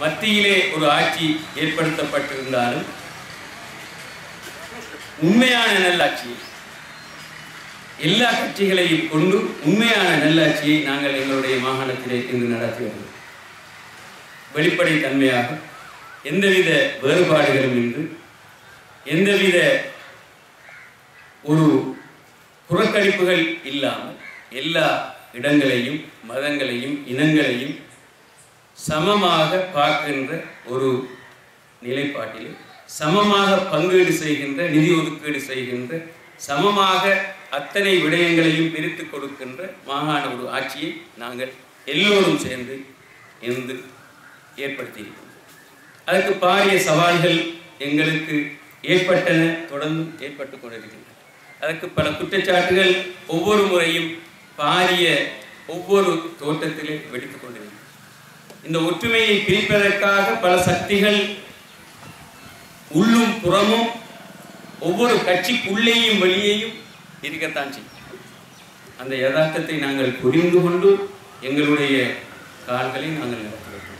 மத்தியிலே ஒரு ஆட்சி ஏற்படுத்தப்பட்டிருந்தாலும் உண்மையான நல்லாட்சி எல்லா கட்சிகளையும் கொண்டு உண்மையான நல்லாட்சியை நாங்கள் எங்களுடைய மாகாணத்திலே இன்று நடத்தி வருகிறோம் வெளிப்படை தன்மையாக எந்தவித வேறுபாடுகளும் இன்றி எந்தவித ஒரு புறக்கணிப்புகள் இல்லாமல் எல்லா இடங்களையும் மதங்களையும் இனங்களையும் சமமாக பார்க்கின்ற ஒரு நிலைப்பாட்டில் சமமாக பங்கீடு செய்கின்ற நிதி ஒதுக்கீடு செய்கின்ற சமமாக அத்தனை விடயங்களையும் பிரித்து கொடுக்கின்ற மாகாண ஒரு ஆட்சியை நாங்கள் எல்லோரும் சேர்ந்து இருந்து ஏற்படுத்தியிருக்கிறோம் அதற்கு பாரிய சவால்கள் எங்களுக்கு ஏற்பட்டன தொடர்ந்து ஏற்பட்டு கொண்டிருக்கின்றன அதற்கு பல குற்றச்சாட்டுகள் ஒவ்வொரு முறையும் பாரிய ஒவ்வொரு தோட்டத்திலே வெடித்துக் கொண்டிருக்கின்றன இந்த ஒற்றுமையை பிரிப்பதற்காக பல சக்திகள் உள்ளும் புறமும் ஒவ்வொரு கட்சிக்குள்ளேயும் வெளியேயும் இருக்கத்தான் செய்யும் அந்த யதார்த்தத்தை நாங்கள் புரிந்து கொண்டு எங்களுடைய கால்களை நாங்கள் நடத்துகிறோம்